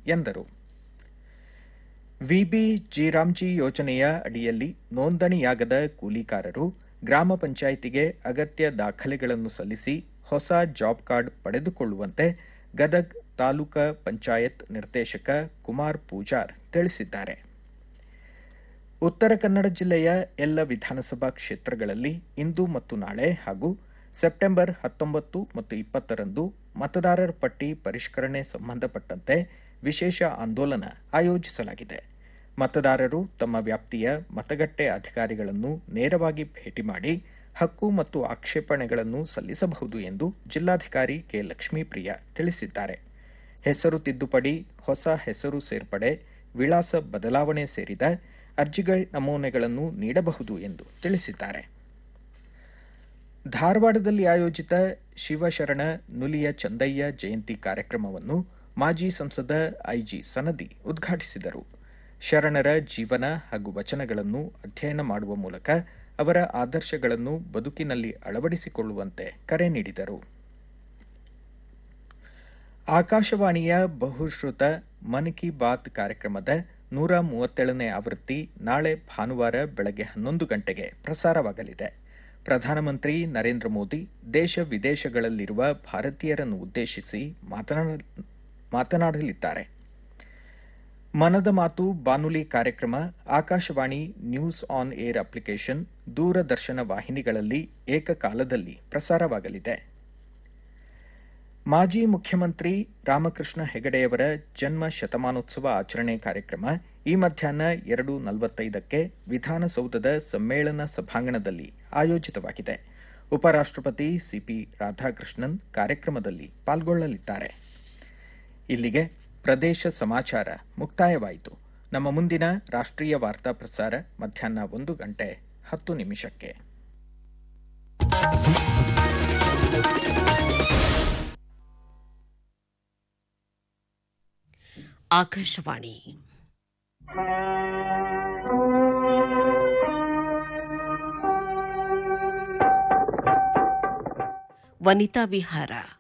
ಎಂದರು ವಿಬಿ ಜಿರಾಮ್ಜಿ ಯೋಜನೆಯ ಅಡಿಯಲ್ಲಿ ನೋಂದಣಿಯಾಗದ ಕೂಲಿಕಾರರು ಗ್ರಾಮ ಪಂಚಾಯಿತಿಗೆ ಅಗತ್ಯ ದಾಖಲೆಗಳನ್ನು ಸಲ್ಲಿಸಿ ಹೊಸ ಜಾಬ್ ಕಾರ್ಡ್ ಪಡೆದುಕೊಳ್ಳುವಂತೆ ಗದಗ್ ತಾಲೂಕಾ ಪಂಚಾಯತ್ ನಿರ್ದೇಶಕ ಕುಮಾರ್ ಪೂಜಾರ್ ತಿಳಿಸಿದ್ದಾರೆ ಉತ್ತರ ಕನ್ನಡ ಜಿಲ್ಲೆಯ ಎಲ್ಲ ವಿಧಾನಸಭಾ ಕ್ಷೇತ್ರಗಳಲ್ಲಿ ಇಂದು ಮತ್ತು ನಾಳೆ ಹಾಗೂ ಸೆಪ್ಟೆಂಬರ್ ಹತ್ತೊಂಬತ್ತು ಮತ್ತು ಇಪ್ಪತ್ತರಂದು ಮತದಾರರ ಪಟ್ಟಿ ಪರಿಷ್ಕರಣೆ ಸಂಬಂಧಪಟ್ಟಂತೆ ವಿಶೇಷ ಆಂದೋಲನ ಆಯೋಜಿಸಲಾಗಿದೆ ಮತದಾರರು ತಮ್ಮ ವ್ಯಾಪ್ತಿಯ ಮತಗಟ್ಟೆ ಅಧಿಕಾರಿಗಳನ್ನು ನೇರವಾಗಿ ಭೇಟಿ ಮಾಡಿ ಹಕ್ಕು ಮತ್ತು ಆಕ್ಷೇಪಣೆಗಳನ್ನು ಸಲ್ಲಿಸಬಹುದು ಎಂದು ಜಿಲ್ಲಾಧಿಕಾರಿ ಕೆ ಲಕ್ಷ್ಮೀಪ್ರಿಯ ತಿಳಿಸಿದ್ದಾರೆ ಹೆಸರು ತಿದ್ದುಪಡಿ ಹೊಸ ಹೆಸರು ಸೇರ್ಪಡೆ ವಿಳಾಸ ಬದಲಾವಣೆ ಸೇರಿದ ಅರ್ಜಿಗಳ ನಮೂನೆಗಳನ್ನು ನೀಡಬಹುದು ಎಂದು ತಿಳಿಸಿದ್ದಾರೆ ಧಾರವಾಡದಲ್ಲಿ ಆಯೋಜಿತ ಶಿವಶರಣ ನುಲಿಯ ಚಂದಯ್ಯ ಜಯಂತಿ ಕಾರ್ಯಕ್ರಮವನ್ನು ಮಾಜಿ ಸಂಸದ ಐಜಿ ಸನದಿ ಉದ್ಘಾಟಿಸಿದರು ಶರಣರ ಜೀವನ ಹಾಗೂ ವಚನಗಳನ್ನು ಅಧ್ಯಯನ ಮಾಡುವ ಮೂಲಕ ಅವರ ಆದರ್ಶಗಳನ್ನು ಬದುಕಿನಲ್ಲಿ ಅಳವಡಿಸಿಕೊಳ್ಳುವಂತೆ ಕರೆ ನೀಡಿದರು ಆಕಾಶವಾಣಿಯ ಬಹುಶ್ರುತ ಮನ್ ಕಿ ಬಾತ್ ಕಾರ್ಯಕ್ರಮದ ನೂರ ಮೂವತ್ತೇಳನೇ ಆವೃತ್ತಿ ನಾಳೆ ಭಾನುವಾರ ಬೆಳಗ್ಗೆ ಹನ್ನೊಂದು ಗಂಟೆಗೆ ಪ್ರಸಾರವಾಗಲಿದೆ ಪ್ರಧಾನಮಂತ್ರಿ ನರೇಂದ್ರ ಮೋದಿ ದೇಶ ವಿದೇಶಗಳಲ್ಲಿರುವ ಭಾರತೀಯರನ್ನು ಉದ್ದೇಶಿಸಿ ಮಾತನಾಡಲಿದ್ದಾರೆ ಮನದ ಮಾತು ಬಾನುಲಿ ಕಾರ್ಯಕ್ರಮ Akashvani news on air application Doordarshan ವಾಹಿನಿಗಳಲ್ಲಿ ಏಕಕಾಲದಲ್ಲಿ ಪ್ರಸಾರವಾಗಲಿದೆ ಮಾಜಿ ಮುಖ್ಯಮಂತ್ರಿ ರಾಮಕೃಷ್ಣ ಹೆಗಡೆಯವರ ಜನ್ಮ ಶತಮಾನೋತ್ಸವ ಆಚರಣೆ ಕಾರ್ಯಕ್ರಮ ಈ ಮಧ್ಯಾಹ್ನ ಎರಡು ನಲವತ್ತೈದಕ್ಕೆ ವಿಧಾನಸೌಧದ ಸಮ್ಮೇಳನ ಸಭಾಂಗಣದಲ್ಲಿ ಆಯೋಜಿತವಾಗಿದೆ ಉಪರಾಷ್ಟಪತಿ ಸಿಪಿ ರಾಧಾಕೃಷ್ಣನ್ ಕಾರ್ಯಕ್ರಮದಲ್ಲಿ ಪಾಲ್ಗೊಳ್ಳಲಿದ್ದಾರೆ ಇಲ್ಲಿಗೆ ಪ್ರದೇಶ ಸಮಾಚಾರ ಮುಕ್ತಾಯವಾಯಿತು ನಮ್ಮ ಮುಂದಿನ ರಾಷ್ಟ್ರೀಯ ವಾರ್ತಾ ಪ್ರಸಾರ ಮಧ್ಯಾಹ್ನ ಒಂದು ಗಂಟೆ ಹತ್ತು ನಿಮಿಷಕ್ಕೆ ಆಕಾಶವಾಣಿ ವನಿತಾ ವಿಹಾರ